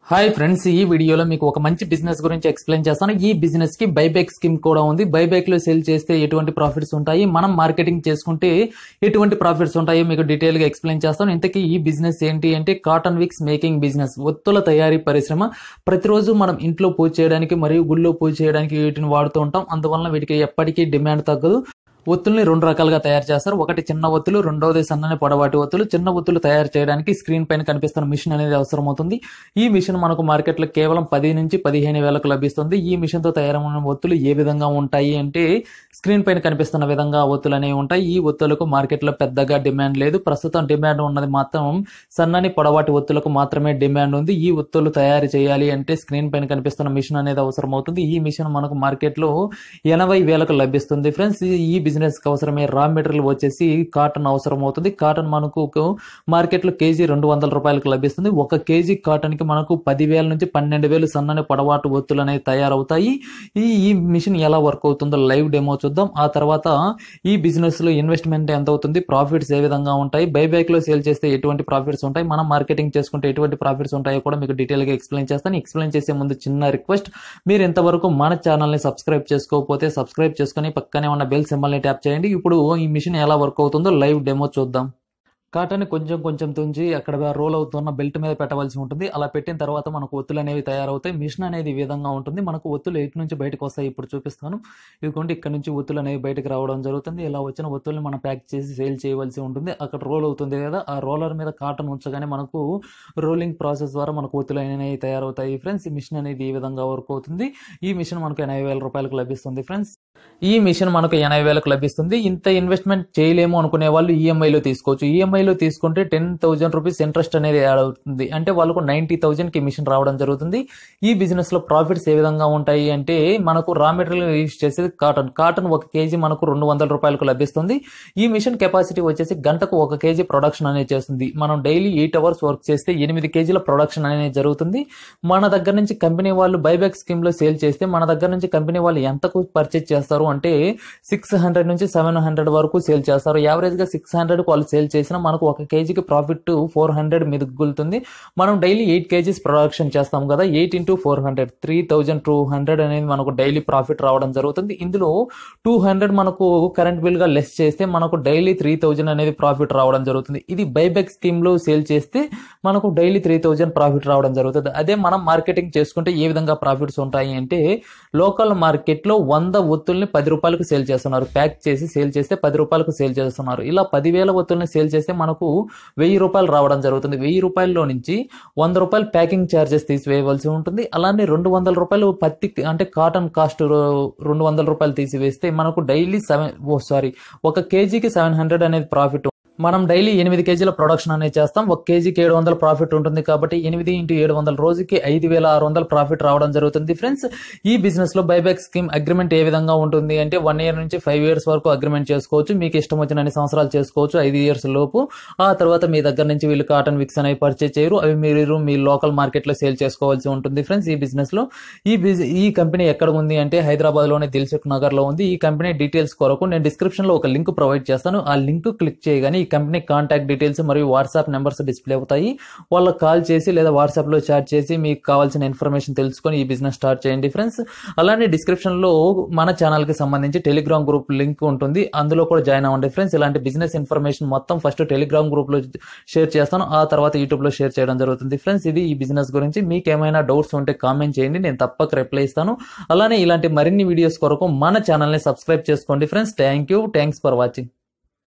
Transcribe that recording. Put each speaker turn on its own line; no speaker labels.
hi friends ఈ వీడియోలో మీకు ఒక మంచి బిజినెస్ గురించి ఎక్స్ప్లెయిన్ చేస్తాను ఈ బిజినెస్ కి బైబ్యాక్ స్కీమ్ కూడా ఉంది బైబ్యాక్ లో సేల్ చేస్తే ఎటువంటి ప్రాఫిట్స్ ఉంటాయి మనం మార్కెటింగ్ చేసుకుంటే ఎటువంటి ప్రాఫిట్స్ ఉంటాయో మీకు డీటెయిల్ గా ఎక్స్ప్లెయిన్ చేస్తాను ఇంతకీ ఈ బిజినెస్ ఏంటి అంటే కాటన్ విక్స్ మేకింగ్ బిజినెస్ ఒత్తుల తయారీ పరిశ్రమ ప్రతిరోజు మనం ఇంట్లో పూజ చేయడానికి మరియు గుళ్ళో పూజ చేయడానికి వీటిని వాడుతూ ఉంటాం అందువలన వీటికి ఎప్పటికీ డిమాండ్ తగ్గదు ఒత్తుల్ని రెండు రకాలుగా తయారు చేస్తారు ఒకటి చిన్న ఒత్తులు రెండవది సన్నని పొడవాటి ఒత్తులు చిన్న ఒత్తులు తయారు చేయడానికి స్క్రీన్ పైన కనిపిస్తున్న మిషన్ అనేది అవసరం అవుతుంది ఈ మిషన్ మనకు మార్కెట్లో కేవలం పది నుంచి పదిహేను వేలకు లభిస్తుంది ఈ మిషన్ తో తయారైన ఒత్తులు ఏ విధంగా ఉంటాయి అంటే స్క్రీన్ పైన కనిపిస్తున్న విధంగా ఒత్తులు అనేవి ఉంటాయి ఈ ఒత్తులకు మార్కెట్లో పెద్దగా డిమాండ్ లేదు ప్రస్తుతం డిమాండ్ ఉన్నది మాత్రం సన్నని పొడవాటి ఒత్తులకు మాత్రమే డిమాండ్ ఉంది ఈ ఒత్తులు తయారు చేయాలి అంటే స్క్రీన్ పైన కనిపిస్తున్న మిషన్ అనేది అవసరం అవుతుంది ఈ మిషన్ మనకు మార్కెట్లో ఎనభై వేలకు లభిస్తుంది ఫ్రెండ్స్ ఈ బిజినెస్ కి అవసరమే రా మెటీరియల్ వచ్చేసి కాటన్ అవసరం అవుతుంది కాటన్ మనకు మార్కెట్ లో కేజీ రెండు వందల రూపాయలకు లభిస్తుంది ఒక కేజీ కాటన్ కి మనకు పదివేల నుంచి పన్నెండు వేలు సన్నని పొడవాటు ఒత్తులు అనేవి తయారవుతాయి ఈ ఈ మిషన్ ఎలా వర్క్ అవుతుందో లైవ్ డెమో చూద్దాం ఆ తర్వాత ఈ బిజినెస్ లో ఇన్వెస్ట్మెంట్ ఎంత అవుతుంది ప్రాఫిట్స్ ఏ విధంగా ఉంటాయి బైబ్యాక్ లో సేల్ చేస్తే ఎటువంటి ప్రాఫిట్స్ ఉంటాయి మనం మార్కెటింగ్ చేసుకుంటే ఎటువంటి ప్రాఫిట్స్ ఉంటాయో కూడా మీకు డీటెయిల్ గా ఎక్స్ప్లెయిన్ చేస్తాను ఎక్స్ప్లెయిన్ చేసే ముందు చిన్న రిక్వెస్ట్ మీరు ఇంతవరకు మన ఛానల్ ని సబ్స్క్రైబ్ చేసుకోకపోతే సబ్స్క్రైబ్ చేసుకుని పక్కనే ఉన్న బెల్ సింబల్ ని ట్యాప్ చేయండి ఇప్పుడు ఈ మిషన్ ఎలా వర్క్ అవుతుందో లైవ్ డెమో చూద్దాం కాటన్ కొంచెం కొంచెం తుంచి అక్కడ రోల్ అవుతున్న బెల్ట్ మీద పెట్టవలసి ఉంటుంది అలా పెట్టిన తర్వాత మనకు ఒత్తులు అనేవి తయారవుతాయి మిషన్ అనేది ఈ విధంగా ఉంటుంది మనకు ఒత్తులు ఎటు నుంచి బయటకు వస్తాయి ఇప్పుడు చూపిస్తాను ఇదిగోండి ఇక్కడ నుంచి ఒత్తులు అనేవి బయటకు రావడం జరుగుతుంది ఇలా వచ్చిన ఒత్తుల్ని మనం ప్యాక్ చేసి సేల్ చేయవలసి ఉంటుంది అక్కడ రోల్ అవుతుంది కదా ఆ రోలర్ మీద కాటన్ ఉంచగానే మనకు రోలింగ్ ప్రాసెస్ ద్వారా మనకు ఒత్తులు అనేవి తయారవుతాయి ఫ్రెండ్స్ ఈ మిషన్ అనేది ఈ విధంగా వర్క్ అవుతుంది ఈ మిషన్ మనకు ఎనభై వేల రూపాయలకు లభిస్తుంది ఫ్రెండ్స్ ఈ మిషన్ మనకు ఎనభై వేలకు లభిస్తుంది ఇంత ఇన్వెస్ట్మెంట్ చేయలేము అనుకునే వాళ్ళు ఈఎంఐలో తీసుకోవచ్చు ఈఎంఐలో తీసుకుంటే టెన్ థౌజండ్ రూపీస్ ఇంట్రెస్ట్ అనేది యాడ్ అవుతుంది అంటే వాళ్ళకు నైన్టీ థౌజండ్ కి మిషన్ రావడం జరుగుతుంది ఈ బిజినెస్ లో ప్రాఫిట్స్ ఏ విధంగా ఉంటాయి అంటే మనకు రా మెటీరియల్ యూజ్ చేసేది కాటన్ కాటన్ ఒక కేజీ మనకు రెండు వందల రూపాయలకు లభిస్తుంది ఈ మిషన్ కెపాసిటీ వచ్చేసి గంటకు ఒక కేజీ ప్రొడక్షన్ అనేది చేస్తుంది మనం డైలీ ఎయిట్ అవర్స్ వర్క్ చేస్తే ఎనిమిది కేజీల ప్రొడక్షన్ అనేది జరుగుతుంది మన దగ్గర నుంచి కంపెనీ వాళ్ళు బైబ్యాక్ స్కీమ్ లో సేల్ చేస్తే మన దగ్గర నుంచి కంపెనీ వాళ్ళు ఎంతకు పర్చేజ్ చేస్తారు అంటే సిక్స్ హండ్రెడ్ నుంచి సెవెన్ హండ్రెడ్ వరకు సేల్ చేస్తారు యావరేజ్ గా సిక్స్ హండ్రెడ్ వాళ్ళు సేల్ చేసినా మనకు ఒక కేజీకి ప్రాఫిట్ ఫోర్ హండ్రెడ్ మిగులుతుంది మనం డైలీ ఎయిట్ కేజీస్ ప్రొడక్షన్ చేస్తాం కదా eight into four hundred three thousand two hundred అనేది మనకు డైలీ ప్రాఫిట్ రావడం జరుగుతుంది ఇందులో టూ హండ్రెడ్ మనకు కరెంట్ బిల్ గా లెస్ చేస్తే మనకు డైలీ త్రీ థౌజండ్ అనేది ప్రాఫిట్ రావడం జరుగుతుంది ఇది బైబ్యాక్ స్కీమ్ లో సేల్ చేస్తే మనకు డైలీ త్రీ థౌజండ్ ప్రాఫిట్ రావడం జరుగుతుంది అదే మనం మార్కెటింగ్ చేసుకుంటే ఏ విధంగా ప్రాఫిట్స్ ఉంటాయి అంటే లోకల్ మార్కెట్ లో వంద ఒత్తుల్ని పది రూపాయలకు సేల్ చేస్తున్నారు ప్యాక్ చేసి సేల్ చేస్తే పది రూపాయలకు సేల్ చేస్తున్నారు ఇలా పదివేల ఒత్తుల్ని సేల్ చేస్తే మనకు వెయ్యి రూపాయలు రావడం జరుగుతుంది వెయ్యి రూపాయల్లో నుంచి వంద రూపాయలు ప్యాకింగ్ ఛార్జెస్ తీసివేయవలసి ఉంటుంది అలానే రెండు వందల రూపాయలు పత్తి అంటే కాటన్ కాస్ట్ రెండు వందల రూపాయలు తీసివేస్తే మనకు డైలీ సెవెన్ ఓ సారీ ఒక కేజీకి సెవెన్ హండ్రెడ్ అనేది ప్రాఫిట్ మనం డైలీ ఎనిమిది కేజీల ప్రొడక్షన్ అనేది చేస్తాం ఒక కేజీకి ఏడు వందల ప్రాఫిట్ ఉంటుంది కాబట్టి ఎనిమిది ఇంటూ ఏడు వందల రోజుకి ఐదు వేల ఆరు వందల ప్రాఫిట్ రావడం జరుగుతుంది ఫ్రెండ్స్ ఈ బిజినెస్ లో బైబ్యాక్ స్కీమ్ అగ్రిమెంట్ ఏ విధంగా ఉంటుంది అంటే వన్ ఇయర్ నుంచి ఫైవ్ ఇయర్స్ వరకు అగ్రిమెంట్ చేసుకోవచ్చు మీకు ఇష్టం వచ్చిన అన్ని సంవత్సరాలు చేసుకోవచ్చు ఐదు ఇయర్స్ లోపు ఆ తర్వాత మీ దగ్గర నుంచి వీళ్ళు కాటన్ విక్స్ అనేవి పర్చేజ్ చేయరు అవి మీరు మీ లోకల్ మార్కెట్ లో సేల్ చేసుకోవాల్సి ఉంటుంది ఫ్రెండ్స్ ఈ బిజినెస్ లో ఈ బిజ్ ఈ కంపెనీ ఎక్కడ ఉంది అంటే హైదరాబాద్ లోని దిల్సుఖ్ నగర్ లో ఉంది ఈ కంపెనీ డీటెయిల్స్ కొరకు నేను డిస్క్రిప్షన్ లో ఒక లింక్ ప్రొవైడ్ చేస్తాను ఆ లింక్ క్లిక్ చేయగానే ఈ కంపెనీ కాంటాక్ట్ డీటెయిల్స్ మరియు వాట్సాప్ నెంబర్స్ డిస్ప్లే అవుతాయి వాళ్ళకి కాల్ చేసి లేదా వాట్సాప్ లో చాట్ చేసి మీకు కావాల్సిన ఇన్ఫర్మేషన్ తెలుసుకొని ఈ బిజినెస్ స్టార్ట్ చేయండి ఫ్రెండ్స్ అలానే డిస్క్రిప్షన్ లో మన ఛానల్ కి సంబంధించి టెలిగ్రామ్ గ్రూప్ లింక్ ఉంటుంది అందులో కూడా జాయిన్ అవ్వండి ఫ్రెండ్స్ ఇలాంటి బిజినెస్ ఇన్ఫర్మేషన్ మొత్తం ఫస్ట్ టెలిగ్రామ్ గ్రూప్ లో షేర్ చేస్తాను ఆ తర్వాత యూట్యూబ్ లో షేర్ చేయడం జరుగుతుంది ఫ్రెండ్స్ ఇది ఈ బిజినెస్ గురించి మీకు ఏమైనా డౌట్స్ ఉంటే కామెంట్ చేయండి నేను తప్పక రిప్లై ఇస్తాను అలానే ఇలాంటి మరిన్ని వీడియోస్ కొరకు మన ఛానల్ ని సబ్స్క్రైబ్ చేసుకోండి friends thank you thanks for watching